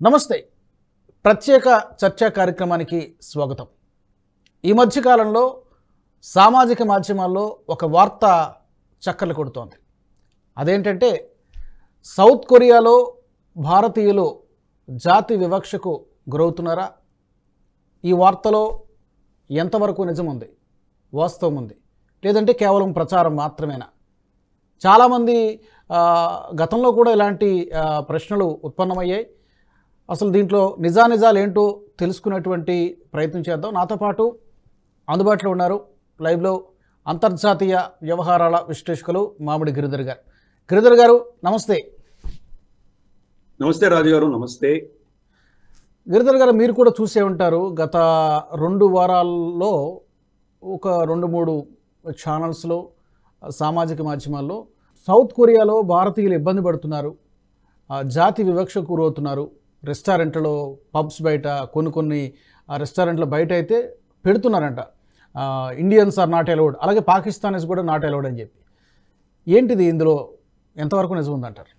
నమస్తే ప్రత్యేక చర్చా కార్యక్రమానికి స్వాగతం ఈ మధ్యకాలంలో సామాజిక మాధ్యమాల్లో ఒక వార్త చక్కర్లు కొడుతోంది అదేంటంటే సౌత్ కొరియాలో భారతీయులు జాతి వివక్షకు గురవుతున్నారా ఈ వార్తలో ఎంతవరకు నిజం ఉంది వాస్తవం ఉంది లేదంటే కేవలం ప్రచారం మాత్రమేనా చాలామంది ఆ, గతంలో కూడా ఇలాంటి ఆ, ప్రశ్నలు ఉత్పన్నమయ్యాయి అసలు దీంట్లో నిజానిజాలు ఏంటో తెలుసుకునేటువంటి ప్రయత్నం చేద్దాం నాతో పాటు అందుబాటులో ఉన్నారు లైవ్లో అంతర్జాతీయ వ్యవహారాల విశ్లేషకులు మామిడి గిరిధర్ గారు గిరిధర్ గారు నమస్తే నమస్తే రాజు గారు నమస్తే గిరిధర్ గారు మీరు కూడా చూసే ఉంటారు గత రెండు వారాల్లో ఒక రెండు మూడు ఛానల్స్లో సామాజిక మాధ్యమాల్లో సౌత్ కొరియాలో భారతీయులు ఇబ్బంది పడుతున్నారు ఆ, జాతి వివక్షకు గురవుతున్నారు రెస్టారెంట్లలో పబ్స్ బయట కొన్ని కొన్ని ఆ, రెస్టారెంట్ల బయట అయితే పెడుతున్నారంట ఆ, ఇండియన్స్ ఆర్ నాట్ అలౌడ్ అలాగే పాకిస్తానీస్ కూడా నాట్ అలౌడ్ అని చెప్పి ఏంటిది ఇందులో ఎంతవరకు నిజం ఉందంటారు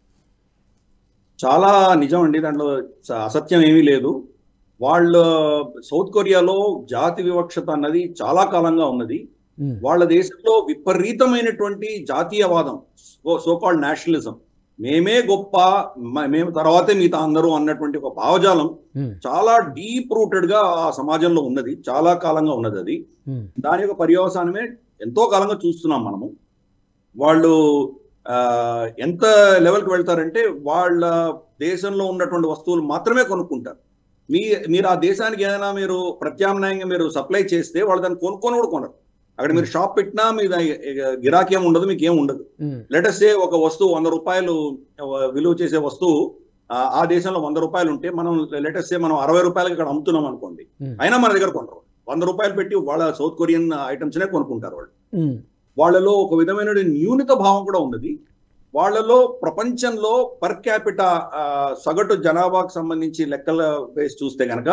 చాలా నిజం అండి దాంట్లో స- అసత్యం ఏమీ లేదు వాళ్ళ సౌత్ కొరియాలో జాతి వివక్షత అన్నది చాలా కాలంగా ఉన్నది ఉమ్, వాళ్ళ దేశంలో విపరీతమైనటువంటి జాతీయవాదం సోకాల్డ్ నేషనలిజం మేమే గొప్ప మ- మేము తర్వాతే మిగతా అందరూ అన్నటువంటి ఒక భావజాలం ఉమ్, చాలా డీప్ రూటెడ్ గా ఆ సమాజంలో ఉన్నది చాలా కాలంగా ఉన్నది అది ఉమ్, దాని యొక్క పర్యవసానమే ఎంతో కాలంగా చూస్తున్నాం మనము వాళ్ళు ఆ, ఎంత లెవెల్కి వెళ్తారంటే వాళ్ళ దేశంలో ఉన్నటువంటి వస్తువులు మాత్రమే కొనుక్కుంటారు మీ మీరు ఆ దేశానికి ఏదైనా మీరు ప్రత్యామ్నాయంగా మీరు సప్లై చేస్తే వాళ్ళు దాన్ని కొనుక్కొని కూడా కొనరు అక్కడ మీరు షాప్ పెట్టినా మీ గిరాకీ ఏమి ఉండదు మీకు ఏం ఉండదు ఉమ్, లెటెస్ట్ ఒక వస్తువు వంద రూపాయలు ఆ, విలువ చేసే వస్తువు ఆ, ఆ దేశంలో వంద రూపాయలు ఉంటే మనం లెటెస్ట్ మనం అరవై రూపాయలకి ఇక్కడ అమ్ముతున్నాం అనుకోండి ఉమ్, అయినా మన దగ్గర కొనరు వంద రూపాయలు పెట్టి వాళ్ళ సౌత్ కొరియన్ ఐటమ్స్ నే కొనుక్కుంటారు వాళ్ళు ఉమ్, వాళ్ళలో ఒక విధమైన న్యూనత భావం కూడా ఉన్నది వాళ్ళలో ప్రపంచంలో పర్ క్యాపిటా సగటు జనాభాకు సంబంధించి లెక్కల వేసి చూస్తే కనుక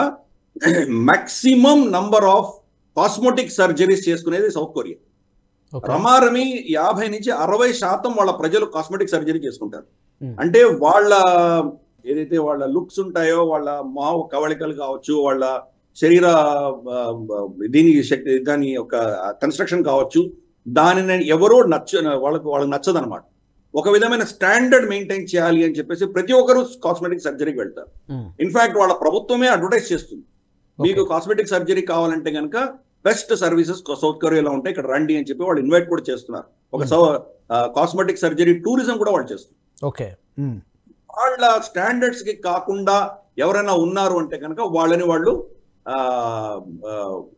maximum number of cosmetic surgeries చేసుకునేది సౌత్ కొరియా ఓకే. రమారమి యాభై నుంచి అరవై శాతం వాళ్ళ ప్రజలు కాస్మెటిక్ సర్జరీ చేసుకుంటారు Hmm. అంటే వాళ్ళ ఏదైతే వాళ్ళ లుక్స్ ఉంటాయో వాళ్ళ మొహ కవళికలు కావచ్చు వాళ్ళ శరీర ఆ, ఆ, దీని శక్తి దాని యొక్క కన్స్ట్రక్షన్ కావచ్చు దానిని ఎవరో నచ్చ వాళ్ళకు వాళ్ళకి నచ్చదనమాట ఒక విధమైన స్టాండర్డ్ మెయింటైన్ చేయాలి అని చెప్పేసి ప్రతి ఒక్కరు కాస్మెటిక్ సర్జరీకి వెళ్తారు ఉమ్, ఇన్ఫాక్ట్ వాళ్ళ ప్రభుత్వమే అడ్వర్టైజ్ చేస్తుంది ఓకే. మీకు కాస్మెటిక్ సర్జరీ కావాలంటే కనుక బెస్ట్ సర్వీసెస్ సౌత్ కొరియాలో ఉంటాయి ఇక్కడ రండి అని చెప్పి వాళ్ళు ఇన్వైట్ కూడా చేస్తున్నారు ఒక కాస్మెటిక్ సర్జరీ టూరిజం కూడా వాళ్ళు చేస్తున్నారు ఓకే ఉమ్, వాళ్ళ స్టాండర్డ్స్ కి కాకుండా ఎవరైనా ఉన్నారు అంటే కనుక వాళ్ళని వాళ్ళు ఆ, ఆ,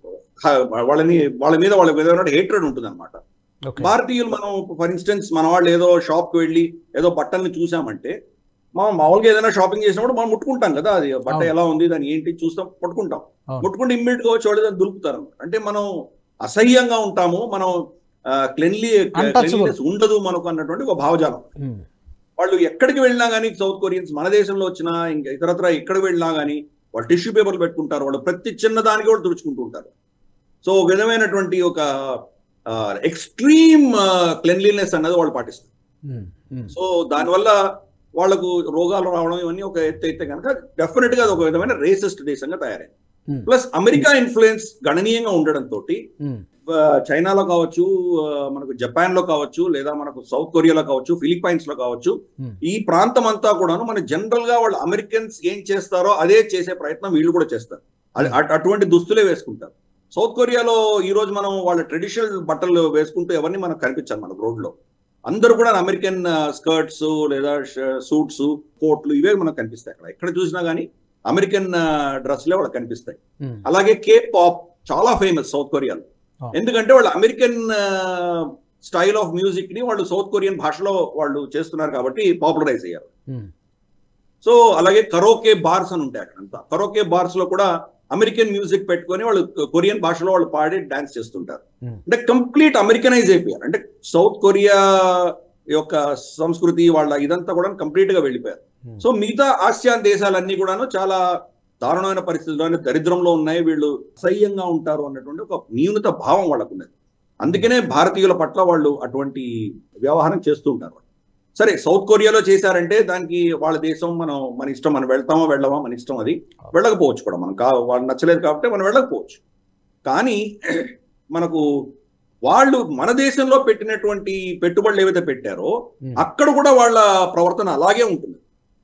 వాళ్ళని వాళ్ళ మీద వాళ్ళ విధమైన హేట్రెడ్ ఉంటుంది అనమాట ఓకే భారతీయులు మనం ఫర్ ఇన్స్టెన్స్ మన వాళ్ళు ఏదో షాప్ కి వెళ్ళి ఏదో బట్టల్ని చూసామంటే మనం మామూలుగా ఏదైనా షాపింగ్ చేసినప్పుడు మనం ముట్టుకుంటాం కదా అది బట్ట అవును. ఎలా ఉంది దాన్ని ఏంటి చూస్తాం పట్టుకుంటాం అవును. ముట్టుకుంటే ఇమ్మీడియట్ గా వచ్చి వాళ్ళు దాన్ని దులుపుతారు అంటే మనం అసహ్యంగా ఉంటాము మనం క్లెన్లీ Untouchable. ఉండదు మనకు అన్నటువంటి ఒక భావజాలం ఉమ్, వాళ్ళు ఎక్కడికి వెళ్ళినా కానీ సౌత్ కొరియన్స్ మన దేశంలో వచ్చినా ఇంకా ఇతరత్ర ఎక్కడికి వెళ్ళినా కానీ వాళ్ళు టిష్యూ పేపర్లు పెట్టుకుంటారు వాళ్ళు ప్రతి చిన్న దానికి కూడా తుడుచుకుంటూ ఉంటారు సో ఒక విధమైనటువంటి ఒక ఎక్స్ట్రీమ్ క్లెన్లీనెస్ అన్నది వాళ్ళు పాటిస్తారు ఉమ్, ఉమ్, సో దానివల్ల వాళ్ళకు రోగాలు రావడం ఇవన్నీ ఒక ఎత్తు అయితే కనుక డెఫినెట్ గా అది ఒక విధమైన రేసిస్ట్ దేశంగా తయారైంది Hmm. ప్లస్ అమెరికా ఇన్ఫ్లుయెన్స్ గణనీయంగా ఉండడంతో ఉమ్, చైనాలో కావచ్చు ఆ, మనకు జపాన్ లో కావచ్చు లేదా మనకు సౌత్ కొరియాలో కావచ్చు ఫిలిప్పైన్స్ లో కావచ్చు Hmm. ఈ ప్రాంతం అంతా కూడాను మన జనరల్ గా వాళ్ళు అమెరికన్స్ ఏం చేస్తారో అదే చేసే ప్రయత్నం వీళ్ళు కూడా చేస్తారు అది అట్- అటువంటి దుస్తులే వేసుకుంటారు సౌత్ కొరియాలో ఈ రోజు మనం వాళ్ళ ట్రెడిషనల్ బట్టలు వేసుకుంటూ ఎవరిని మనకు కనిపించారు మన రోడ్ లో అందరూ కూడా అమెరికన్ స్కర్ట్స్ లేదా సూట్స్ కోట్లు ఇవే మనకు కనిపిస్తాయి అక్కడ ఎక్కడ చూసినా గానీ అమెరికన్ డ్రెస్లే వాళ్ళకి కనిపిస్తాయి ఉమ్, అలాగే కే పాప్ చాలా ఫేమస్ సౌత్ కొరియాలో Oh. ఎందుకంటే వాళ్ళు అమెరికన్ స్టైల్ ఆఫ్ మ్యూజిక్ ని వాళ్ళు సౌత్ కొరియన్ భాషలో వాళ్ళు చేస్తున్నారు కాబట్టి పాపులరైజ్ అయ్యారు ఉమ్, సో అలాగే కరోకే బార్స్ అని ఉంటాయి అక్కడంతా కరోకే బార్స్ లో కూడా అమెరికన్ మ్యూజిక్ పెట్టుకొని వాళ్ళు కొరియన్ భాషలో వాళ్ళు పాడి డాన్స్ చేస్తుంటారు Hmm. అంటే కంప్లీట్ అమెరికనైజ్ అయిపోయారు అంటే సౌత్ కొరియా యొక్క సంస్కృతి వాళ్ళ ఇదంతా కూడా కంప్లీట్ గా వెళ్ళిపోయారు ఉమ్, సో మిగతా ఆసియాన్ దేశాలన్నీ కూడాను చాలా దారుణమైన పరిస్థితుల్లో అంటే దరిద్రంలో ఉన్నాయి వీళ్ళు అసహ్యంగా ఉంటారు అన్నటువంటి ఒక న్యూనత భావం వాళ్ళకు ఉన్నది అందుకనే భారతీయుల పట్ల వాళ్ళు అటువంటి వ్యవహారం చేస్తూ ఉంటారు సరే సౌత్ కొరియాలో చేశారంటే దానికి వాళ్ళ దేశం మనం మన ఇష్టం మనం వెళ్తామా వెళ్ళవా మన ఇష్టం అది వెళ్ళకపోవచ్చు కూడా మనం కా వాళ్ళు నచ్చలేదు కాబట్టి మనం వెళ్ళకపోవచ్చు కానీ మనకు వాళ్ళు మన దేశంలో పెట్టినటువంటి పెట్టుబడులు ఏవైతే పెట్టారో ఉమ్, అక్కడ కూడా వాళ్ళ ప్రవర్తన అలాగే ఉంటుంది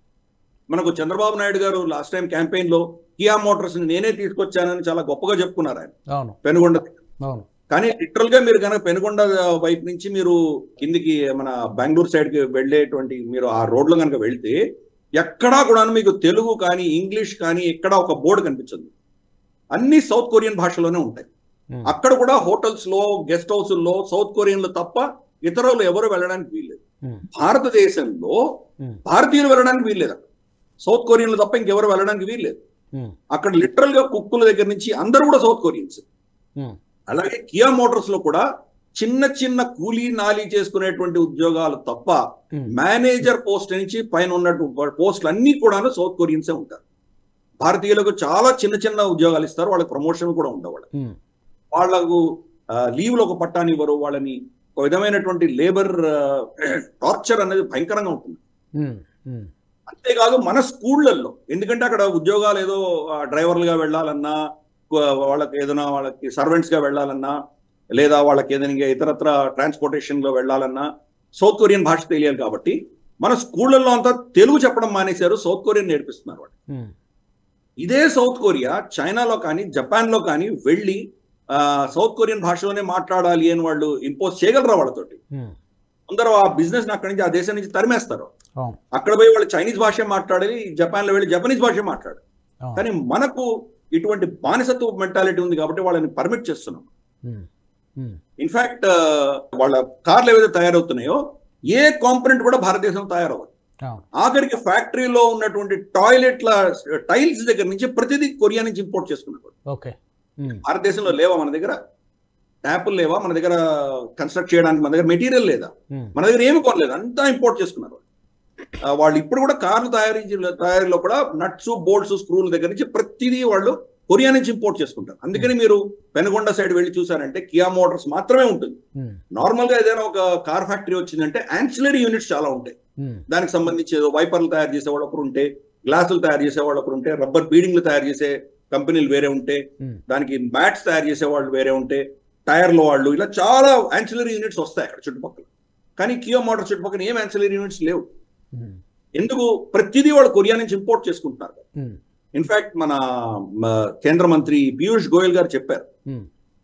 మనకు చంద్రబాబు నాయుడు గారు లాస్ట్ టైం క్యాంపెయిన్ లో కియా మోటార్స్ ని నేనే తీసుకొచ్చానని చాలా గొప్పగా చెప్పుకున్నారు ఆయన అవును పెనుగొండ అవును కానీ లిటరల్ గా మీరు కనుక పెనుగొండ వైపు నుంచి మీరు కిందికి మన బెంగళూరు సైడ్ కి వెళ్ళేటువంటి మీరు ఆ రోడ్ లో కనుక వెళ్తే ఎక్కడా కూడా మీకు తెలుగు కానీ ఇంగ్లీష్ కానీ ఎక్కడా ఒక బోర్డు కనిపించదు అన్ని సౌత్ కొరియన్ భాషలోనే ఉంటాయి ఉమ్, అక్కడ కూడా హోటల్స్ లో గెస్ట్ హౌస్ల్లో సౌత్ కొరియన్లు తప్ప ఇతరులు ఎవరు వెళ్ళడానికి వీల్లేదు ఉమ్, భారతదేశంలో ఉమ్, భారతీయులు వెళ్ళడానికి వీల్లేదు అక్కడ. సౌత్ కొరియన్లు తప్ప ఇంకెవరు వెళ్ళడానికి వీల్లేదు ఉమ్, అక్కడ లిటరల్ గా కుక్కుల దగ్గర నుంచి అందరూ కూడా సౌత్ కొరియన్స్ ఉమ్, అలాగే కియా మోటార్స్ లో కూడా చిన్న చిన్న కూలీ నాలీ చేసుకునేటువంటి ఉద్యోగాలు తప్ప ఉమ్, మేనేజర్ పోస్ట్ నుంచి పైన ఉన్నట్టు పోస్టులు అన్ని కూడా సౌత్ కొరియన్సే ఉంటారు భారతీయులకు చాలా చిన్న చిన్న ఉద్యోగాలు ఇస్తారు వాళ్ళకి ప్రమోషన్ కూడా ఉండవు వాళ్ళకి. ఉమ్, వాళ్ళకు లీవ్లో ఒక పట్టాని ఇవ్వరు వాళ్ళని ఒక విధమైనటువంటి లేబర్ టార్చర్ అనేది భయంకరంగా ఉంటుంది ఉమ్, ఉమ్, అంతేకాదు మన స్కూళ్ళల్లో ఎందుకంటే అక్కడ ఉద్యోగాలు ఏదో ఆ, డ్రైవర్లుగా వెళ్ళాలన్నా కు- వాళ్ళకి ఏదైనా వాళ్ళకి సర్వెంట్స్ గా వెళ్ళాలన్నా లేదా వాళ్ళకి ఏదైనా ఇంకా ఇతరత్ర ట్రాన్స్పోర్టేషన్ లో వెళ్ళాలన్నా సౌత్ కొరియన్ భాష తెలియాలి కాబట్టి మన స్కూళ్ళల్లో అంతా తెలుగు చెప్పడం మానేశారు సౌత్ కొరియన్ నేర్పిస్తున్నారు వాళ్ళు ఉమ్, ఇదే సౌత్ కొరియా చైనాలో కానీ జపాన్ లో కానీ వెళ్ళి ఆ, సౌత్ కొరియన్ భాషలోనే మాట్లాడాలి అని వాళ్ళు ఇంపోజ్ చేయగలరా వాళ్ళతోటి ఉమ్, అందరూ ఆ బిజినెస్ అక్కడి నుంచి ఆ దేశం నుంచి తరిమేస్తారు అవును అక్కడ పోయి వాళ్ళు చైనీస్ భాష మాట్లాడాలి జపాన్ లో వెళ్ళి జపనీస్ భాష మాట్లాడాలి అవును కానీ మనకు ఇటువంటి బానిసత్వ మెంటాలిటీ ఉంది కాబట్టి వాళ్ళని పర్మిట్ చేస్తున్నాం ఉమ్, ఉమ్, ఇన్ఫాక్ట్ వాళ్ళ కార్లు ఏవైతే తయారవుతున్నాయో ఏ కాంపనెంట్ కూడా భారతదేశంలో తయారవ్వదు అవును ఆఖరికి ఫ్యాక్టరీలో ఉన్నటువంటి టాయిలెట్ల టైల్స్ దగ్గర నుంచి ప్రతిదీ కొరియా నుంచి ఇంపోర్ట్ చేసుకున్నారు ఓకే ఉమ్, భారతదేశంలో లేవా మన దగ్గర ట్యాపులు లేవా మన దగ్గర కన్స్ట్రక్ట్ చేయడానికి మన దగ్గర మెటీరియల్ లేదా ఉమ్, మన దగ్గర ఏమి కొనలేదు అంతా ఇంపోర్ట్ చేసుకున్నారు వాళ్ళు. ఆ, వాళ్ళు ఇప్పుడు కూడా కార్లు తయారీ తయారీలో కూడా నట్స్ బోల్ట్స్ స్క్రూల దగ్గర నుంచి ప్రతిదీ వాళ్ళు కొరియా నుంచి ఇంపోర్ట్ చేసుకుంటారు అందుకని మీరు పెనగొండ సైడ్ వెళ్ళి చూసారంటే కియా మోటార్స్ మాత్రమే ఉంటుంది ఉమ్, నార్మల్ గా ఏదైనా ఒక కార్ ఫ్యాక్టరీ వచ్చిందంటే యాన్సిలరీ యూనిట్స్ చాలా ఉంటాయి ఉమ్, దానికి సంబంధించి ఏదో వైపర్లు తయారు చేసే వాళ్ళు ఒకరు ఉంటే గ్లాసులు తయారు చేసే వాళ్ళు ఒకరు ఉంటే రబ్బర్ బీడింగ్లు తయారు చేసే కంపెనీలు వేరే ఉంటే ఉమ్, దానికి మ్యాట్స్ తయారు చేసే వాళ్ళు వేరే ఉంటే టైర్ల వాళ్ళు ఇలా చాలా యాన్సిలరీ యూనిట్స్ వస్తాయి అక్కడ చుట్టుపక్కల కానీ కియో మోటార్ చుట్టుపక్కల ఏం యాన్సిలరీ యూనిట్స్ లేవు ఉమ్, ఎందుకు ప్రతిదీ వాళ్ళు కొరియా నుంచి ఇంపోర్ట్ చేసుకుంటున్నారు ఉమ్, ఇన్ఫాక్ట్ మన మ, కేంద్ర మంత్రి పీయూష్ గోయల్ గారు చెప్పారు ఉమ్.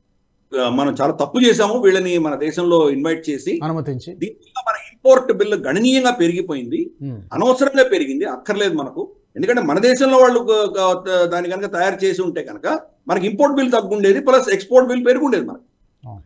ఆ, మనం చాలా తప్పు చేశాము వీళ్ళని మన దేశంలో ఇన్వైట్ చేసి అనుమతించి దీనివల్ల మన ఇంపోర్ట్ బిల్లు గణనీయంగా పెరిగిపోయింది ఉమ్, అనవసరంగా పెరిగింది అక్కర్లేదు మనకు ఎందుకంటే మన దేశంలో వాళ్ళు గ- గ- దాన్ని కనుక తయారు చేసి ఉంటే కనుక మనకి ఇంపోర్ట్ బిల్ తగ్గుండేది ప్లస్ ఎక్స్పోర్ట్ బిల్ పెరుగుండేది మనకి అవును.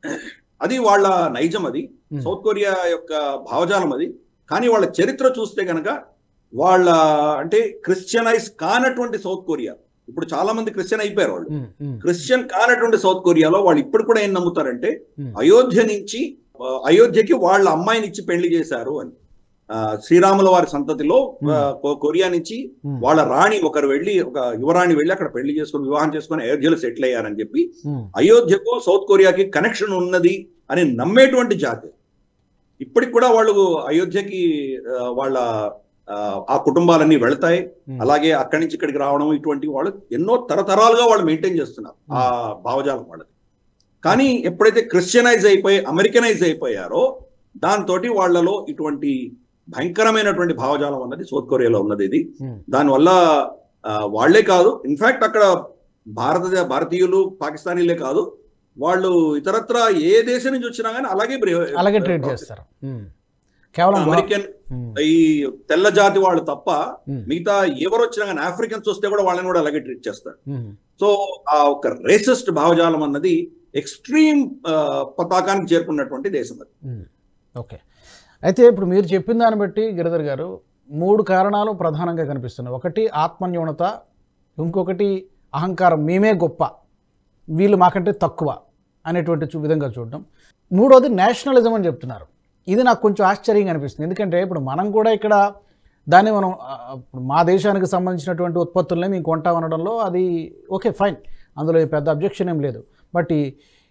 అది వాళ్ళ నైజం అది ఉమ్, సౌత్ కొరియా యొక్క భావజాలం అది కానీ వాళ్ళ చరిత్ర చూస్తే కనుక వాళ్ళ అంటే క్రిస్టియనైజ్ కానటువంటి సౌత్ కొరియా ఇప్పుడు చాలా మంది క్రిస్టియన్ అయిపోయారు వాళ్ళు ఉమ్, ఉమ్, క్రిస్టియన్ కానటువంటి సౌత్ కొరియాలో వాళ్ళు ఇప్పుడు కూడా ఏం నమ్ముతారంటే ఉమ్, అయోధ్య నుంచి ఆ, అయోధ్యకి వాళ్ళ అమ్మాయిని ఇచ్చి పెళ్లి చేశారు అని ఆ, శ్రీరాముల వారి సంతతిలో ఆ, కొ- కొరియా నుంచి ఉమ్, వాళ్ళ రాణి ఒకరు వెళ్ళి ఒక యువరాణి వెళ్ళి అక్కడ పెళ్లి చేసుకుని వివాహం చేసుకుని అయోధ్యలో సెటిల్ అయ్యారని చెప్పి ఉమ్, అయోధ్యకు సౌత్ కొరియాకి కనెక్షన్ ఉన్నది అని నమ్మేటువంటి జాతి ఇప్పటికి కూడా వాళ్ళు అయోధ్యకి ఆ, వాళ్ళ ఆ, ఆ కుటుంబాలన్నీ వెళ్తాయి ఉమ్, అలాగే అక్కడి నుంచి ఇక్కడికి రావడం ఇటువంటి వాళ్ళు ఎన్నో తరతరాలుగా వాళ్ళు మెయింటైన్ చేస్తున్నారు ఆ భావజాలం వాళ్ళది కానీ ఎప్పుడైతే క్రిస్టియనైజ్ అయిపోయి అమెరికనైజ్ అయిపోయారో దాంతో వాళ్ళలో ఇటువంటి భయంకరమైనటువంటి భావజాలం అన్నది సౌత్ కొరియాలో ఉన్నది ఇది ఉమ్, దానివల్ల ఆ, వాళ్ళే కాదు ఇన్ఫాక్ట్ అక్కడ భారత భారతీయులు పాకిస్తానీలే కాదు వాళ్ళు ఇతరత్ర ఏ దేశం నుంచి వచ్చినా కానీ అలాగే బ్రే- అలాగే ట్రీట్ చేస్తారు ఉమ్, కేవలం వా- అమెరికన్ ఉమ్, ఈ తెల్ల జాతి వాళ్ళు తప్ప ఉమ్, మిగతా ఎవరు వచ్చినా కానీ ఆఫ్రికన్స్ వస్తే కూడా వాళ్ళని కూడా అలాగే ట్రీట్ చేస్తారు ఉమ్, సో ఆ ఒక రేసిస్ట్ భావజాలం అన్నది ఎక్స్ట్రీమ్ పతాకానికి చేరుకున్నటువంటి దేశం అది ఉమ్, ఓకే అయితే ఇప్పుడు మీరు చెప్పిన దాన్ని బట్టి గిరిధర్ గారు మూడు కారణాలు ప్రధానంగా కనిపిస్తున్నాయి ఒకటి ఆత్మన్యూనత ఇంకొకటి అహంకారం మేమే గొప్ప వీళ్ళు మాకంటే తక్కువ అనేటువంటి చూ- విధంగా చూడడం మూడోది నేషనలిజం అని చెప్తున్నారు ఇది నాకు కొంచెం ఆశ్చర్యంగా అనిపిస్తుంది ఎందుకంటే ఇప్పుడు మనం కూడా ఇక్కడ దాన్ని మనం ఆ, ఇప్పుడు మా దేశానికి సంబంధించినటువంటి ఉత్పత్తులనే మేము కొంటాం అనడంలో అది ఓకే ఫైన్ అందులో ఏ పెద్ద అబ్జెక్షన్ ఏం లేదు బట్ ఈ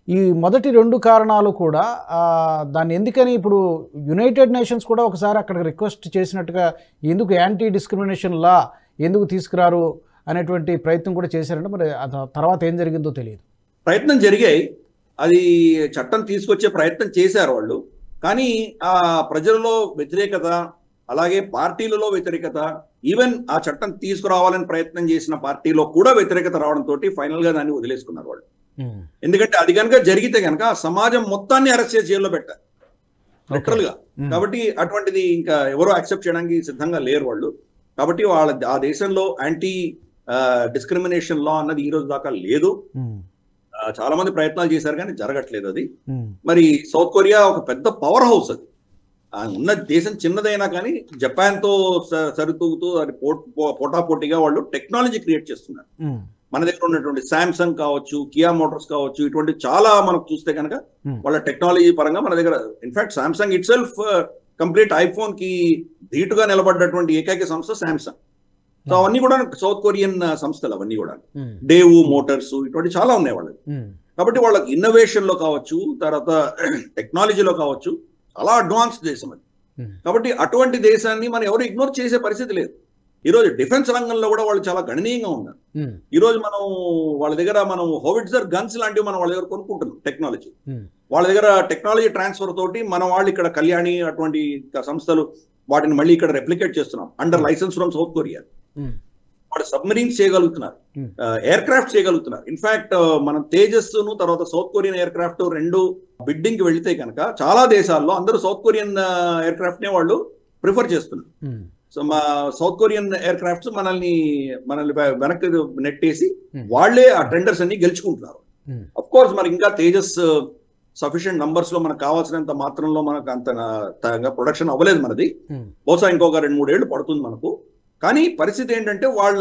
ఈ మొదటి రెండు కారణాలు కూడా ఆ, దాన్ని ఎందుకని ఇప్పుడు యునైటెడ్ నేషన్స్ కూడా ఒకసారి అక్కడికి రిక్వెస్ట్ చేసినట్టుగా ఎందుకు యాంటీ డిస్క్రిమినేషన్ లా ఎందుకు తీసుకురారు అనేటువంటి ప్రయత్నం కూడా చేశారంటే మరి ఆ త- తర్వాత ఏం జరిగిందో తెలియదు ప్రయత్నం జరిగాయి అది చట్టం తీసుకొచ్చే ప్రయత్నం చేశారు వాళ్ళు కానీ ఆ ప్రజలలో వ్యతిరేకత అలాగే పార్టీలలో వ్యతిరేకత ఈవెన్ ఆ చట్టం తీసుకురావాలని ప్రయత్నం చేసిన పార్టీలో కూడా వ్యతిరేకత రావడంతో ఫైనల్ గా దాన్ని వదిలేసుకున్నారు వాళ్ళు ఎందుకంటే అది కనుక జరిగితే కనుక ఆ సమాజం మొత్తాన్ని అరెస్ట్ చేసి జైల్లో పెట్టారు లిటరల్ గా ఉమ్. కాబట్టి అటువంటిది ఇంకా ఎవరు యాక్సెప్ట్ చేయడానికి సిద్ధంగా లేరు వాళ్ళు కాబట్టి వాళ్ళ ఆ దేశంలో యాంటీ డిస్క్రిమినేషన్ లా అన్నది ఈ రోజు దాకా లేదు ఉమ్. ఆ, చాలా మంది ప్రయత్నాలు చేశారు కానీ జరగట్లేదు అది ఉమ్. మరి సౌత్ కొరియా ఒక పెద్ద పవర్ హౌస్ అది ఆ, ఉన్న దేశం చిన్నదైనా కానీ జపాన్ తో స- సరితూగుతూ అది పోట్- పో- పోటాపోటీగా వాళ్ళు టెక్నాలజీ క్రియేట్ చేస్తున్నారు ఉమ్. మన దగ్గర ఉన్నటువంటి శాంసంగ్ కావచ్చు కియా మోటార్స్ కావచ్చు ఇటువంటి చాలా మనకు చూస్తే కనుక Hmm. వాళ్ళ టెక్నాలజీ పరంగా మన దగ్గర in fact Samsung itself complete iPhone కి ధీటుగా నిలబడ్డటువంటి ఏకైక సంస్థ శాంసంగ్ సో Hmm. అవన్నీ కూడా సౌత్ కొరియన్ ఆ, సంస్థలు అవన్నీ కూడా ఉమ్. డేవు మోటార్స్ ఇటువంటి చాలా ఉన్నాయి వాళ్ళకి ఉమ్. కాబట్టి వాళ్ళకి ఇన్నోవేషన్ లో కావచ్చు తర్వాత టెక్నాలజీలో కావచ్చు చాలా అడ్వాన్స్ దేశం అది Hmm. కాబట్టి అటువంటి దేశాన్ని మనం ఎవరు ఇగ్నోర్ చేసే పరిస్థితి లేదు ఈ రోజు డిఫెన్స్ రంగంలో కూడా వాళ్ళు చాలా గణనీయంగా ఉన్నారు ఉమ్. ఈ రోజు మనం వాళ్ళ దగ్గర మనం హోవిట్జర్ గన్స్ లాంటివి మనం వాళ్ళ దగ్గర కొనుక్కుంటున్నాం టెక్నాలజీ Hmm. వాళ్ళ దగ్గర టెక్నాలజీ ట్రాన్స్ఫర్ తోటి మన వాళ్ళు ఇక్కడ కళ్యాణి అటువంటి సంస్థలు వాటిని మళ్ళీ ఇక్కడ రెప్లికేట్ చేస్తున్నాం under licence from South Korea ఉమ్. వాళ్ళు సబ్మరీన్స్ చేయగలుగుతున్నారు Hmm. ఎయిర్ క్రాఫ్ట్ చేయగలుగుతున్నారు ఇన్ఫాక్ట్ మనం తేజస్ ను తర్వాత సౌత్ కొరియన్ ఎయిర్ క్రాఫ్ట్ రెండు బిడ్డింగ్ కి వెళితే కనుక చాలా దేశాల్లో అందరూ సౌత్ కొరియన్ ఎయిర్ క్రాఫ్ట్ నే వాళ్ళు ప్రిఫర్ చేస్తున్నారు ఉమ్. సో మా సౌత్ కొరియన్ ఎయిర్ క్రాఫ్ట్స్ మనల్ని మనల్ని వె- వెనక్కి నెట్టేసి Hmm. వాళ్ళే ఆ టెండర్స్ అన్ని గెలుచుకుంటున్నారు Hmm. అఫ్ కోర్స్ మరి ఇంకా తేజస్ సఫిషియెంట్ నంబర్స్ లో మనకు కావాల్సినంత మాత్రంలో మనకు అంత ప్రొడక్షన్ అవ్వలేదు మనది ఉమ్. బహుశా ఇంకొక రెండు మూడేళ్లు పడుతుంది మనకు కానీ పరిస్థితి ఏంటంటే వాళ్ళ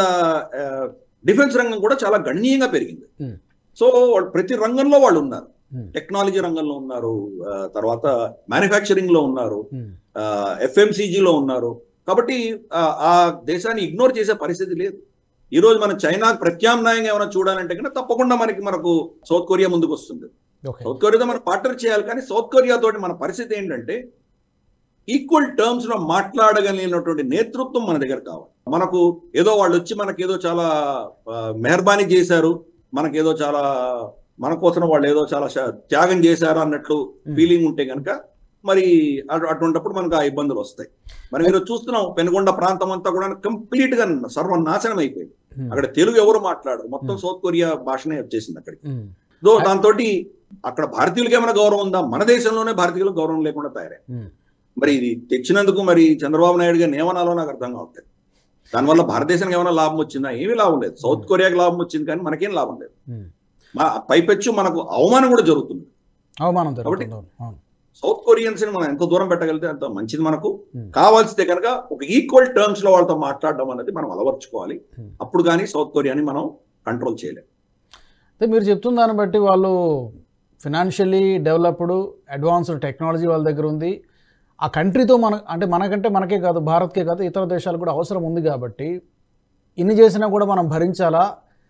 డిఫెన్స్ రంగం కూడా చాలా గణనీయంగా పెరిగింది Hmm. సో వాళ్ళు ప్రతి రంగంలో వాళ్ళు ఉన్నారు Hmm. టెక్నాలజీ రంగంలో ఉన్నారు ఆ, తర్వాత మ్యానుఫ్యాక్చరింగ్ లో ఉన్నారు ఉమ్. FMCG లో ఉన్నారు కాబట్టి ఆ, ఆ దేశాన్ని ఇగ్నోర్ చేసే పరిస్థితి లేదు ఈ రోజు మనం చైనా ప్రత్యామ్నాయంగా ఏమైనా చూడాలంటే కనుక తప్పకుండా మనకి మనకు సౌత్ కొరియా ముందుకు వస్తుంది ఓకే సౌత్ కొరియాతో మనం పార్ట్నర్ చేయాలి కానీ సౌత్ కొరియా తోటి మన పరిస్థితి ఏంటంటే ఈక్వల్ టర్మ్స్ లో మాట్లాడగలిగినటువంటి నేతృత్వం మన దగ్గర కావాలి మనకు ఏదో వాళ్ళు వచ్చి మనకి ఏదో చాలా ఆ, మెహర్బానీ చేశారు మనకేదో చాలా మన కోసం వాళ్ళు ఏదో చాలా శ- త్యాగం చేశారు అన్నట్లు ఫీలింగ్ ఉంటే కనుక మరి అటు- అటువంటిప్పుడు మనకు ఆ ఇబ్బందులు వస్తాయి మరి మీరు చూస్తున్నాం పెనుగొండ ప్రాంతం అంతా కూడా కంప్లీట్ గా సర్వనాశనం అయిపోయింది ఉమ్. అక్కడ తెలుగు ఎవరు మాట్లాడరు మొత్తం Hmm. సౌత్ కొరియా భాషనే వచ్చేసింది అక్కడికి ఉమ్. సో దాంతో అక్కడ భారతీయులకి ఏమైనా గౌరవం ఉందా మన దేశంలోనే భారతీయులకు గౌరవం లేకుండా తయారై ఉమ్. మరి ఇది తెచ్చినందుకు మరి చంద్రబాబు నాయుడు గారు ఏమనాలో నాకు అర్థం కావట్లేదు దానివల్ల భారతదేశానికి ఏమైనా లాభం వచ్చిందా ఏమీ లాభం లేదు సౌత్ కొరియాకి లాభం వచ్చింది కానీ మనకేం లాభం లేదు ఉమ్. మా పైపెచ్చు మనకు అవమానం కూడా జరుగుతుంది అవమానం కాబట్టి- జరుగుతుంది అవును. సౌత్ కొరియన్స్ ని మనం ఎంత దూరం పెట్టగలిగితే అంత మంచిది మనకు Hmm. కావాల్సితే కనుక ఒక ఈక్వల్ టర్మ్స్ లో వాళ్ళతో మాట్లాడడం అనేది మనం అలవర్చుకోవాలి Hmm. అప్పుడు కానీ సౌత్ కొరియాని మనం కంట్రోల్ చేయలేం అయితే మీరు చెప్తున్న దాన్ని బట్టి వాళ్ళు ఫినాన్షియల్లీ డెవలప్డ్ అడ్వాన్స్డ్ టెక్నాలజీ వాళ్ళ దగ్గర ఉంది ఆ కంట్రీతో మన అంటే మనకంటే మనకే కాదు భారత్కే కాదు ఇతర దేశాలకు కూడా అవసరం ఉంది కాబట్టి ఇన్ని చేసినా కూడా మనం భరించాలా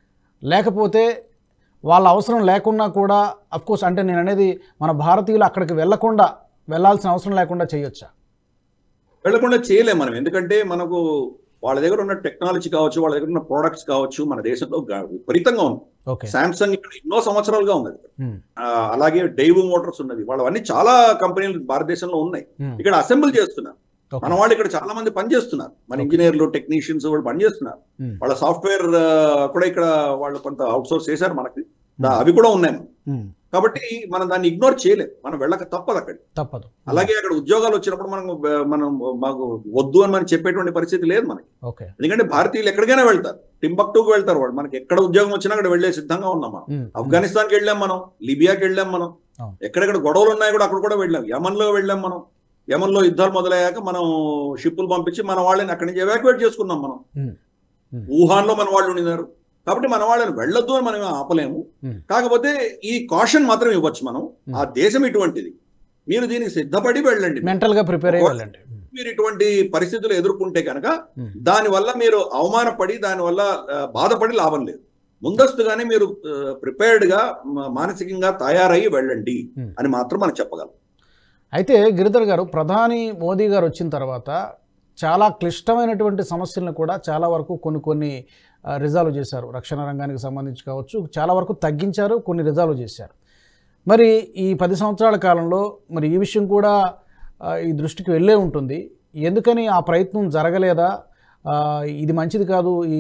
లేకపోతే వాళ్ళ అవసరం లేకున్నా కూడా కోర్స్ అంటే నేను అనేది మన భారతీయులు అక్కడికి వెళ్లకుండా వెళ్ళాల్సిన అవసరం లేకుండా చేయొచ్చా వెళ్లకుండా చేయలేం మనం ఎందుకంటే మనకు వాళ్ళ దగ్గర ఉన్న టెక్నాలజీ కావచ్చు వాళ్ళ దగ్గర ఉన్న ప్రోడక్ట్స్ కావచ్చు మన దేశంలో గ- విపరీతంగా ఉంది ఓకే సామ్సంగ్ ఇక్కడ ఎన్నో సంవత్సరాలుగా ఉన్నది ఆ, అలాగే డైవ్ మోటార్స్ ఉన్నది వాళ్ళవన్నీ చాలా కంపెనీలు భారతదేశంలో ఉన్నాయి ఇక్కడ అసెంబుల్ చేస్తున్నారు మన వాళ్ళు ఇక్కడ చాలా మంది పనిచేస్తున్నారు మన Okay. ఇంజనీర్లు టెక్నీషియన్స్ వాళ్ళు పనిచేస్తున్నారు వాళ్ళ సాఫ్ట్వేర్ కూడా ఇక్కడ వాళ్ళు కొంత అవుట్సోర్స్ చేశారు మనకి దా- అవి కూడా ఉన్నాయి మనకి. కాబట్టి మనం దాన్ని ఇగ్నోర్ చేయలేం మనం వెళ్ళక తప్పదు అక్కడ తప్పదు అలాగే అక్కడ ఉద్యోగాలు వచ్చినప్పుడు మనం బ- మనం మాకు వద్దు అని మనం చెప్పేటువంటి పరిస్థితి లేదు మనకి ఓకే ఎందుకంటే భారతీయులు ఎక్కడికైనా వెళ్తారు టింబక్టూకి వెళ్తారు వాళ్ళు మనకి ఎక్కడ ఉద్యోగం వచ్చినా అక్కడ వెళ్లే సిద్ధంగా ఉన్నాం మనం ఆఫ్ఘనిస్తాన్కి వెళ్ళాం మనం లిబియాకి వెళ్ళాం మనం అవును. ఎక్కడెక్కడ గొడవలు ఉన్నాయి కూడా అక్కడ కూడా వెళ్ళాం యమన్ లో వెళ్ళాం మనం యమన్ లో యుద్ధాలు మొదలయ్యాక మనం షిప్పులు పంపించి మన వాళ్ళని అక్కడి నుంచి ఎవాక్యువేట్ చేసుకున్నాం మనం Hmm. Hmm. వుహాన్ లో మన వాళ్ళు ఉండినారు కాబట్టి మన వాళ్ళని వెళ్ళొద్దు అని మనం ఆపలేము Hmm. కాకపోతే ఈ కాషన్ మాత్రం ఇవ్వచ్చు మనం Hmm. ఆ దేశం ఇటువంటిది మీరు దీనికి సిద్ధపడి వెళ్ళండి మెంటల్గా ప్రిపేర్ అయ్యి వెళ్ళండి మీరు ఇటువంటి పరిస్థితులు ఎదుర్కొంటే కనుక Hmm. దానివల్ల మీరు అవమానపడి దానివల్ల ఆ, బాధపడి లాభం లేదు ముందస్తుగానే మీరు ప్రిపేర్డ్ గా మ- మానసికంగా తయారయ్యి వెళ్ళండి Hmm. అని మాత్రం మనం చెప్పగలం అయితే గిరిధర్ గారు ప్రధాని మోదీ గారు వచ్చిన తర్వాత చాలా క్లిష్టమైనటువంటి సమస్యలను కూడా చాలా వరకు కొన్ని కొన్ని రిజాల్వ్ చేశారు రక్షణ రంగానికి సంబంధించి కావచ్చు చాలా వరకు తగ్గించారు కొన్ని రిజాల్వ్ చేశారు మరి ఈ పది సంవత్సరాల కాలంలో మరి ఈ విషయం కూడా ఆ, ఈ దృష్టికి వెళ్ళే ఉంటుంది ఎందుకని ఆ ప్రయత్నం జరగలేదా ఆ, ఇది మంచిది కాదు ఈ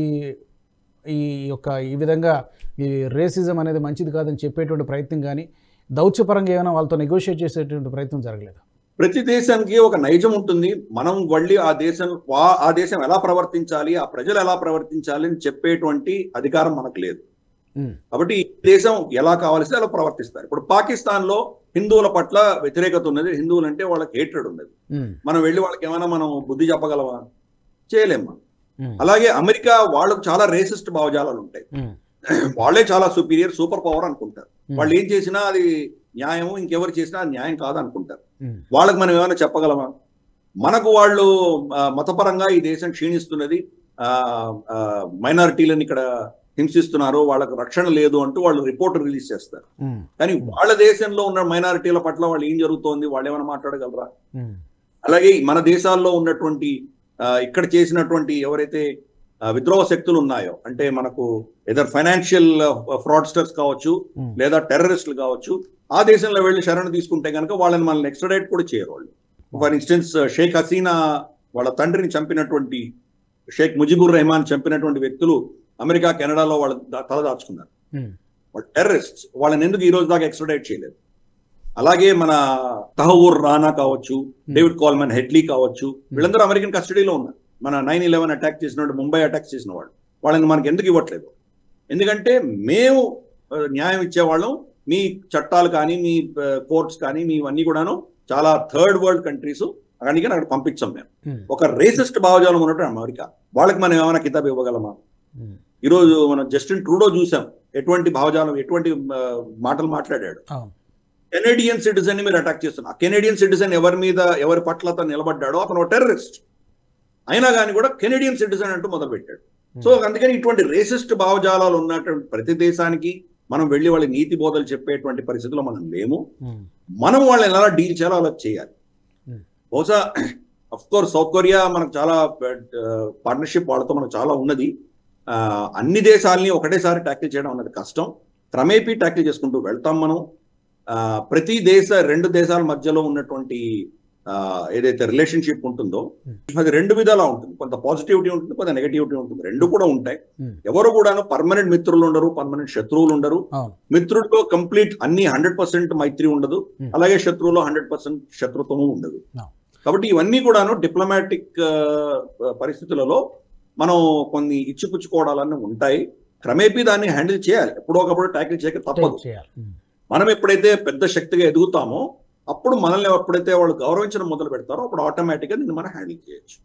ఈ యొక్క ఈ విధంగా ఈ రేసిజం అనేది మంచిది కాదని చెప్పేటువంటి ప్రయత్నం కానీ దౌత్యపరంగా ఏమైనా వాళ్ళతో నెగోషియేట్ చేసేటువంటి ప్రయత్నం జరగలేదు ప్రతి దేశానికి ఒక నైజం ఉంటుంది మనం వెళ్ళి ఆ దేశం వా- ఆ దేశం ఎలా ప్రవర్తించాలి ఆ ప్రజలు ఎలా ప్రవర్తించాలి అని చెప్పేటువంటి అధికారం మనకు లేదు కాబట్టి ఈ దేశం ఎలా కావాల్సి అలా ప్రవర్తిస్తారు ఇప్పుడు పాకిస్తాన్ లో హిందువుల పట్ల వ్యతిరేకత ఉన్నది హిందువులు అంటే వాళ్ళకి హేట్రెడ్ ఉన్నది మనం వెళ్ళి వాళ్ళకి ఏమైనా మనం బుద్ధి చెప్పగలమా చేయలేమ్మా అలాగే అమెరికా వాళ్ళకు చాలా రేసిస్ట్ భావజాలాలు ఉంటాయి వాళ్ళే చాలా సుపీరియర్ సూపర్ పవర్ అనుకుంటారు వాళ్ళు ఏం చేసినా అది న్యాయం ఇంకెవరు చేసినా అది న్యాయం కాదు అనుకుంటారు వాళ్ళకి మనం ఏమైనా చెప్పగలమా మనకు వాళ్ళు ఆ, మతపరంగా ఈ దేశం క్షీణిస్తున్నది ఆ, ఆ, మైనారిటీలను ఇక్కడ హింసిస్తున్నారు వాళ్ళకు రక్షణ లేదు అంటూ వాళ్ళు రిపోర్ట్ రిలీజ్ చేస్తారు కానీ వాళ్ళ దేశంలో ఉన్న మైనారిటీల పట్ల వాళ్ళు ఏం జరుగుతోంది వాళ్ళు ఏమైనా మాట్లాడగలరా అలాగే మన దేశాల్లో ఉన్నటువంటి ఆ, ఇక్కడ చేసినటువంటి ఎవరైతే ఆ, విద్రోహ శక్తులు ఉన్నాయో అంటే మనకు ఎదర్ ఫైనాన్షియల్ ఫ్రాడ్స్టర్స్ కావచ్చు లేదా టెర్రరిస్టులు కావచ్చు ఆ దేశంలో వెళ్ళి శరణు తీసుకుంటే కనుక వాళ్ళని మనల్ని ఎక్స్ట్రాడేట్ కూడా చేయరు వాళ్ళు ఫర్ ఇన్స్టెన్స్ షేక్ హసీనా వాళ్ళ తండ్రిని చంపినటువంటి షేక్ ముజిబుర్ రెహమాన్ చంపినటువంటి వ్యక్తులు అమెరికా కెనడాలో వాళ్ళు దా- తలదాచుకున్నారు వాళ్ళు టెర్రరిస్ట్ వాళ్ళని ఎందుకు ఈ రోజు దాకా ఎక్స్ట్రాడేట్ చేయలేదు అలాగే మన తహవూర్ రానా కావచ్చు డేవిడ్ కాల్మన్ హెడ్లీ కావచ్చు వీళ్ళందరూ అమెరికన్ కస్టడీలో ఉన్నారు మన నైన్ ఇలెవెన్ అటాక్ చేసిన ముంబై అటాక్ చేసిన వాళ్ళు వాళ్ళని మనకి ఎందుకు ఇవ్వట్లేదు ఎందుకంటే మేము ఆ, న్యాయం ఇచ్చేవాళ్ళం మీ చట్టాలు కానీ మీ కోర్ట్స్ కానీ మీ ఇవన్నీ కూడాను చాలా థర్డ్ వరల్డ్ కంట్రీస్ అందుకని అక్కడ పంపించాం మేము ఒక రేసిస్ట్ భావజాలం ఉన్నట్టు అమెరికా వాళ్ళకి మనం ఏమైనా కితాబ్ ఇవ్వగలమా ఈరోజు మనం జస్టిన్ ట్రూడో చూసాం ఎటువంటి భావజాలం ఎటువంటి ఆ, మాటలు మాట్లాడాడు అవును. కెనేడియన్ సిటిజన్ ని మీరు అటాక్ చేస్తున్నారు ఆ కెనేడియన్ సిటిజన్ ఎవరి మీద ఎవరి పట్ల అతను నిలబడ్డాడో అతను టెర్రరిస్ట్ అయినా కానీ కూడా కెనేడియన్ సిటిజన్ అంటూ మొదలు పెట్టాడు సో అందుకని ఇటువంటి రేసిస్ట్ భావజాలాలు ఉన్నటువంటి ప్రతి దేశానికి మనం వెళ్ళి వాళ్ళ నీతి బోధలు చెప్పేటువంటి పరిస్థితిలో మనం లేము మనం వాళ్ళని ఎలా డీల్ చేయాలో అలా చేయాలి Hmm. బహుశా అఫ్ కోర్స్ సౌత్ కొరియా మనకు చాలా పార్ట్నర్షిప్ వాళ్ళతో మనకు చాలా ఉన్నది ఆ, అన్ని దేశాలని ఒకటేసారి ట్యాకిల్ చేయడం అన్నది కష్టం క్రమేపీ ట్యాకిల్ చేసుకుంటూ వెళ్తాం మనం ఆ, ప్రతి దేశ రెండు దేశాల మధ్యలో ఉన్నటువంటి ఆ, ఏదైతే రిలేషన్షిప్ ఉంటుందో Hmm. అది రెండు విధాలా ఉంటుంది కొంత పాజిటివిటీ ఉంటుంది కొంత నెగటివిటీ ఉంటుంది రెండు కూడా ఉంటాయి Hmm. ఎవరు కూడాను పర్మనెంట్ మిత్రులు ఉండరు పర్మనెంట్ శత్రువులు ఉండరు అవును మిత్రుడితో కంప్లీట్ అన్ని హండ్రెడ్ పర్సెంట్ మైత్రి ఉండదు Hmm. అలాగే శత్రువులో హండ్రెడ్ పర్సెంట్ శత్రుత్వము ఉండదు No. కాబట్టి ఇవన్నీ కూడాను డిప్లొమాటిక్ పరిస్థితులలో మనం కొన్ని ఇచ్చిపుచ్చుకోవడాలన్నీ ఉంటాయి క్రమేపీ దాన్ని హ్యాండిల్ చేయాలి ఎప్పుడో ఒకప్పుడు ట్యాకిల్ చేయక తప్పదు చేయాలి మనం ఎప్పుడైతే పెద్ద శక్తిగా ఎదుగుతామో అప్పుడు మనల్ని ఎప్పుడైతే వాళ్ళు గౌరవించడం మొదలు పెడతారో అప్పుడు ఆటోమేటిక్గా దీన్ని మనం హ్యాండిల్ చేయొచ్చు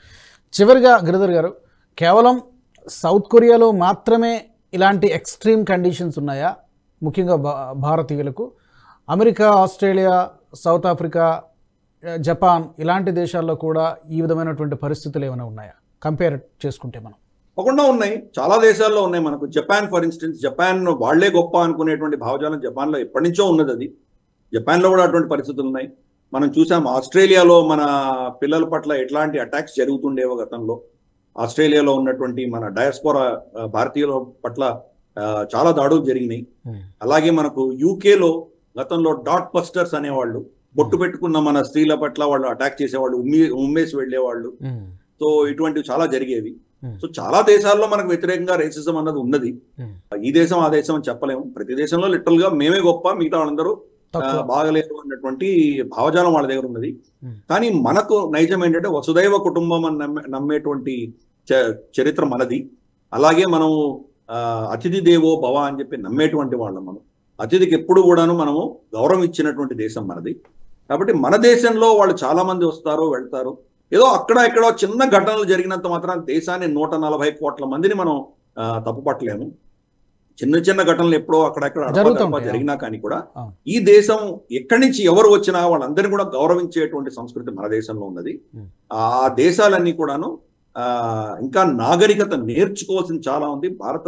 చివరిగా గిరిధర్ గారు కేవలం సౌత్ కొరియాలో మాత్రమే ఇలాంటి ఎక్స్ట్రీమ్ కండిషన్స్ ఉన్నాయా ముఖ్యంగా భా భారతీయులకు అమెరికా ఆస్ట్రేలియా సౌత్ ఆఫ్రికా ఆ, జపాన్ ఇలాంటి దేశాల్లో కూడా ఈ విధమైనటువంటి పరిస్థితులు ఏమైనా ఉన్నాయా కంపేర్ చేసుకుంటే మనం తప్పకుండా ఉన్నాయి చాలా దేశాల్లో ఉన్నాయి మనకు జపాన్ ఫర్ ఇన్స్టెన్స్ జపాన్ వాళ్లే గొప్ప అనుకునేటువంటి భావజాలం జపాన్లో ఎప్పటి నుంచో ఉన్నది అది జపాన్లో కూడా అటువంటి పరిస్థితులు ఉన్నాయి మనం చూసాం ఆస్ట్రేలియాలో మన పిల్లల పట్ల ఎట్లాంటి అటాక్స్ జరుగుతుండేవో గతంలో ఆస్ట్రేలియాలో ఉన్నటువంటి మన డయాస్పోరా ఆ, భారతీయుల పట్ల ఆ, చాలా దాడులు జరిగినాయి అలాగే మనకు యూకేలో గతంలో డాట్ బస్టర్స్ అనేవాళ్ళు బొట్టు పెట్టుకున్న మన స్త్రీల పట్ల వాళ్ళు అటాక్ చేసేవాళ్ళు ఉమ్మి ఉమ్మేసి వెళ్ళేవాళ్ళు సో ఇటువంటివి చాలా జరిగేవి Hmm. సో చాలా దేశాల్లో మనకు వ్యతిరేకంగా రేసిజం అన్నది ఉన్నది Hmm. ఈ దేశం ఆ దేశం అని చెప్పలేము ప్రతి దేశంలో లిటరల్ గా మేమే గొప్ప మిగతా వాళ్ళందరూ ఆ, తక్కువ బాగలేరు అన్నటువంటి భావజాలం వాళ్ళ దగ్గర ఉన్నది Hmm. కానీ మనకు నైజం ఏంటంటే వసుదైవ కుటుంబం అని నమ్మే నమ్మేటువంటి చ- చరిత్ర మనది అలాగే మనం ఆ, అతిథి దేవో భవ అని చెప్పి నమ్మేటువంటి వాళ్ళం మనం అతిథికి ఎప్పుడు కూడాను మనము గౌరవం ఇచ్చినటువంటి దేశం మనది కాబట్టి మన దేశంలో వాళ్ళు చాలా మంది వస్తారు వెళ్తారు ఏదో అక్కడ ఎక్కడో చిన్న ఘటనలు జరిగినంత మాత్రం దేశాన్ని నూట నలభై కోట్ల మందిని మనం ఆ, తప్పుపట్టలేము చిన్న చిన్న ఘటనలు ఎప్పుడో అక్కడక్కడ అడపా జరుగుతూ దడపా ఉంటాయి. జరిగినా కానీ కూడా అవును. ఈ దేశం ఎక్కడి నుంచి ఎవరు వచ్చినా వాళ్ళందరినీ కూడా గౌరవించేటువంటి సంస్కృతి మన దేశంలో ఉన్నది Hmm. ఆ దేశాలన్నీ కూడాను ఆ ఇంకా నాగరికత నేర్చుకోవాల్సింది చాలా ఉంది భారత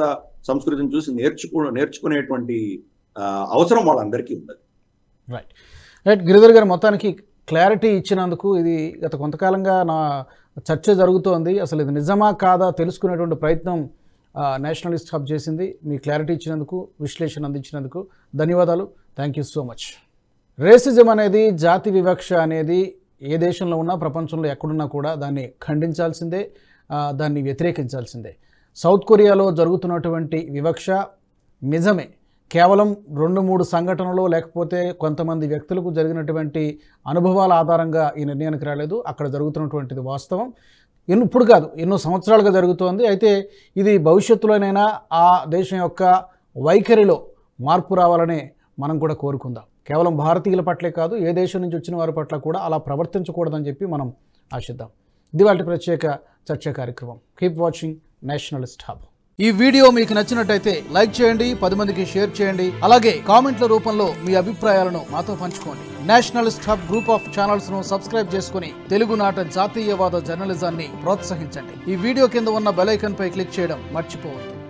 సంస్కృతిని చూసి నేర్చుకో నేర్చుకునేటువంటి ఆ, అవసరం వాళ్ళందరికీ ఉన్నది రైట్ రైట్ గిరిధర్ గారు మొత్తానికి క్లారిటీ ఇచ్చినందుకు ఇది గత కొంతకాలంగా నా చర్చ జరుగుతోంది అసలు ఇది నిజమా కాదా తెలుసుకునేటువంటి ప్రయత్నం ఆ, నేషనలిస్ట్ హబ్ చేసింది మీ క్లారిటీ ఇచ్చినందుకు విశ్లేషణ అందించినందుకు ధన్యవాదాలు thank you so much racism అనేది జాతి వివక్ష అనేది ఏ దేశంలో ఉన్నా ప్రపంచంలో ఎక్కడున్నా కూడా దాన్ని ఖండించాల్సిందే ఆ, దాన్ని వ్యతిరేకించాల్సిందే సౌత్ కొరియాలో జరుగుతున్నటువంటి వివక్ష నిజమే కేవలం రెండు మూడు సంఘటనలు లేకపోతే కొంతమంది వ్యక్తులకు జరిగినటువంటి అనుభవాల ఆధారంగా ఈ నిర్ణయానికి రాలేదు అక్కడ జరుగుతున్నటువంటిది వాస్తవం ఎన్ని ఇప్పుడు కాదు ఎన్నో సంవత్సరాలుగా జరుగుతోంది అయితే ఇది భవిష్యత్తులోనైనా ఆ దేశం యొక్క వైఖరిలో మార్పు రావాలనే మనం కూడా కోరుకుందాం కేవలం భారతీయుల పట్లే కాదు ఏ దేశం నుంచి వచ్చిన వారి పట్ల కూడా అలా ప్రవర్తించకూడదని చెప్పి మనం ఆశిద్దాం ఇది వాటి ప్రత్యేక చర్చా కార్యక్రమం కీప్ వాచింగ్ నేషనలిస్ట్ హబ్ ఈ వీడియో మీకు నచ్చినట్టయితే లైక్ చేయండి పది మందికి షేర్ చేయండి అలాగే కామెంట్ల రూపంలో మీ అభిప్రాయాలను మాతో పంచుకోండి nationalist hub group of channels ను సబ్స్క్రైబ్ చేసుకుని తెలుగునాట జాతీయవాద జర్నలిజాన్ని ప్రోత్సహించండి ఈ వీడియో కింద ఉన్న బెల్ ఐకాన్ పై క్లిక్ చేయడం మర్చిపోవద్దు